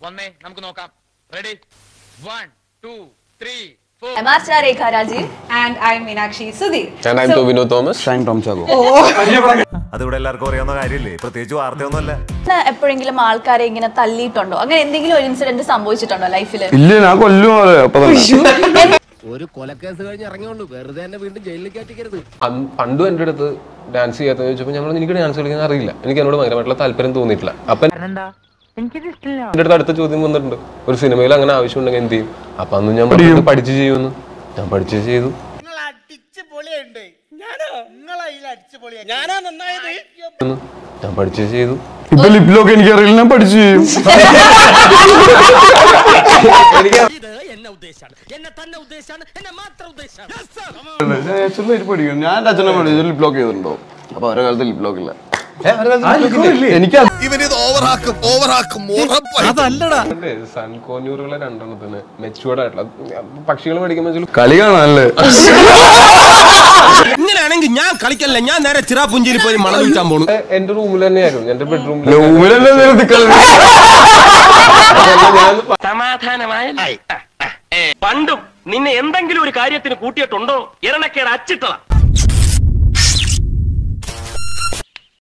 വന്നേ നമുക്ക് നോക്കാം ready one two three four I'm Archana Rekha Rajiv. and I'm Meenakshi Sudhir. And I'm Tobino Thomas. Shine Tom Chacko അതിവിടെ എല്ലാവർക്കും അറിയാവുന്ന കാര്യമില്ലേ പ്രത്യേകിച്ച് വാർത്തയൊന്നുമല്ല ഇന്ന് എപ്പോഴെങ്കിലും ആൾക്കാരെ ഇങ്ങനെ തല്ലിയിട്ടുണ്ടോ അങ്ങനെ എന്തെങ്കിലും ഒരു ഇൻസിഡന്റ് സംഭവിച്ചിട്ടുണ്ടോ ലൈഫിൽ ഇല്ല ഞാൻ കൊല്ലും അവരെ അപ്പൊ തന്നെ ഒരു കൊലക്കേസ് കഴിഞ്ഞ് ഇറങ്ങിയുള്ളൂ വെറുതെ എന്നെ വീണ്ടും ജയിലിൽ കയറ്റിക്കരുത് അന്ന് പണ്ടും എൻ്റെ അടുത്ത് ഡാൻസ് ചെയ്യാത്ത ചോദിച്ചപ്പോൾ ഞങ്ങൾ എനിക്ക് ഡാൻസ് കളിക്കാൻ അറിയില്ല എനിക്ക് എന്നോട് ഭയങ്കരമായിട്ടുള്ള താല്പര്യം തോന്നിയിട്ടില്ല അപ്പം എൻ്റെ അടുത്ത് അടുത്ത ചോദ്യം വന്നിട്ടുണ്ട് ഒരു സിനിമയിൽ അങ്ങനെ ആവശ്യമുണ്ടെങ്കിൽ എന്ത് ചെയ്യും അപ്പൊ അന്ന് ഞാൻ പറഞ്ഞത് പഠിച്ച് ചെയ്യുമെന്ന് ഞാൻ പഠിച്ച് ചെയ്തു നിങ്ങൾ അടിച്ച് പൊളിയുണ്ട് ഞാനോ നിങ്ങളെ അതിൽ അടിച്ച് പൊളിയാ ഞാനാ നന്നായത് എന്ന് ഞാൻ പഠിച്ച് ചെയ്തു ഇപ്പൊ ലിപ്പിലൊക്കെ എനിക്ക് അറിയില്ല ഞാൻ പഠിച്ചു ചെയ്യും നാച്ചുറൽ ആയിട്ട് പഠിക്കും ഞാൻ എൻ്റെ അച്ഛനെ പഠിച്ചു ലിപ് ലോക്ക് ചെയ്തിട്ടുണ്ടോ അപ്പൊ അവരുടെ കാലത്ത് ലിപ് ലോക്ക് ഇല്ല എനിക്ക് ഇവനിത് ഓവറാക്കും ഓവറാക്കും സൺകോന്യൂറുകളെ രണ്ടെണ്ണത്തിന് മെച്ചുവേർഡ് ആയിട്ടുള്ള പക്ഷികൾ മേടിക്കുമ്പോൾ കളി കാണാനല്ലേ ഇങ്ങനെയാണെങ്കിൽ ഞാൻ കളിക്കല്ല ഞാൻ നേരെ ചിറാപുഞ്ചിയിൽ പോയി മണം വിൽക്കാൻ പോണു എന്റെ റൂമിൽ തന്നെയായിരുന്നു എന്റെ ബെഡ്റൂമിൽ റൂമിലല്ലേ നിർത്തിക്കളി ഞാൻ സമാധാനമായ പണ്ടും നിന്നെ എന്തെങ്കിലും ഒരു കാര്യത്തിന് കൂട്ടിയിട്ടുണ്ടോ ഇരണക്കേട് അച്ചിട്ടതാ